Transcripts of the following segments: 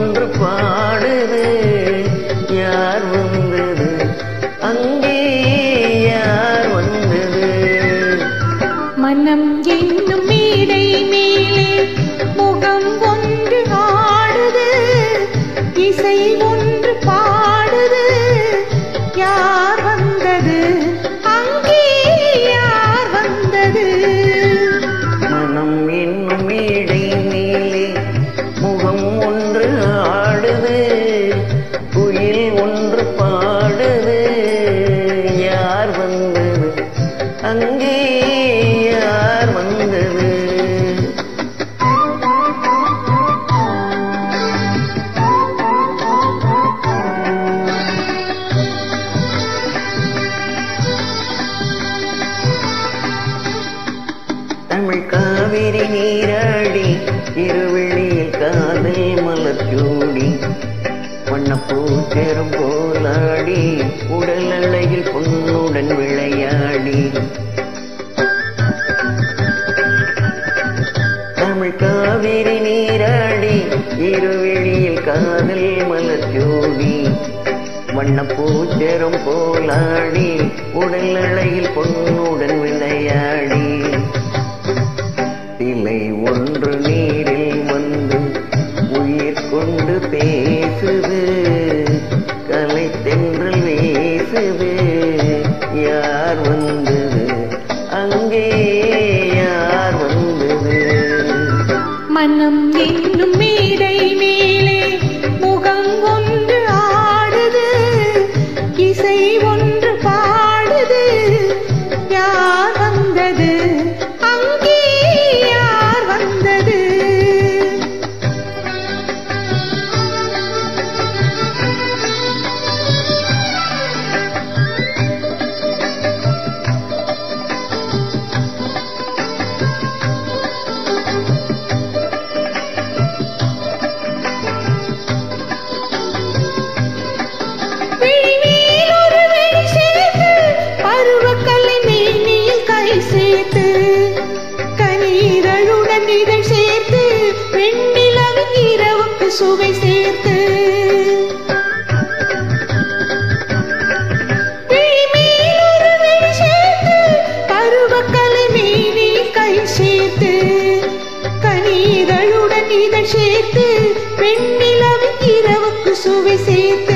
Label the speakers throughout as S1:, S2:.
S1: ஒன்று பாடுது யார் வந்தது அங்கே யார் வந்தது
S2: மனம் என்னும் மேடை மேலே முகம் ஒன்று ஆடுது இசை ஒன்று பாடுது யார் வந்தது அங்கே யார் வந்தது
S1: மனம் என்னும் மேடை மேலே முகம் ஒன்று ஆடுது குயில் ஒன்று பாடுது யார் வந்தது அங்கே யார் வந்தது தமிழ் காவிரி நீராடி இருவெளியில் காதல் மலர் சூடி வண்ணப்பூச்சேரும் போலாடி உடல் அழகில் பொன்னுடன் விளையாடி தமிழ் காவிரி நீராடி இருவெளியில் காதல் மலர் சூடி வண்ணப்பூச்சேரும் போலாடி உடல் அழகில் பொன்னுடன் விளையாடி சிலை ஒன்று நீரில் வந்து உயிர் கொண்டு பேசுது கலை தென்றல் வீசுது யார் வந்தது அங்கே யார் வந்தது
S2: மனம் என்னும் மேடை மேலே முகம் ஒன்று ஆடுது இசை ஒன்று பாடுது யார் வந்தது அங்கே யார் வந்தது விழிமேல் ஒரு விழி சேர்த்து, பருவக்கலை மேனியில் கை சேர்த்து, கனிதழுடன் இதழ் சேர்த்து, வெண்ணிலவின் இரவுக்கு சுவை சேர்த்து. விழிமேல் ஒரு விழி சேர்த்து, பருவக்கலை மேனியில் கை சேர்த்து, கனிதழுடன் இதழ் சேர்த்து, வெண்ணிலவின் இரவுக்கு சுவை சேர்த்து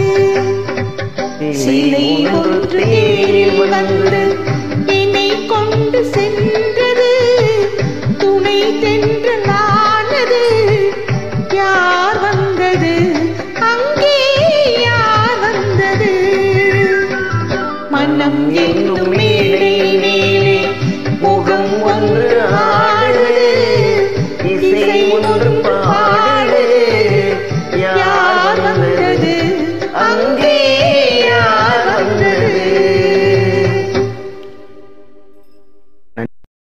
S2: சிலை ஒன்று தேரில் வந்து என்னை கொண்டு சென்றது துணை தென்று நானது யார் வந்தது அங்கே யார் வந்தது மனம் என்னும்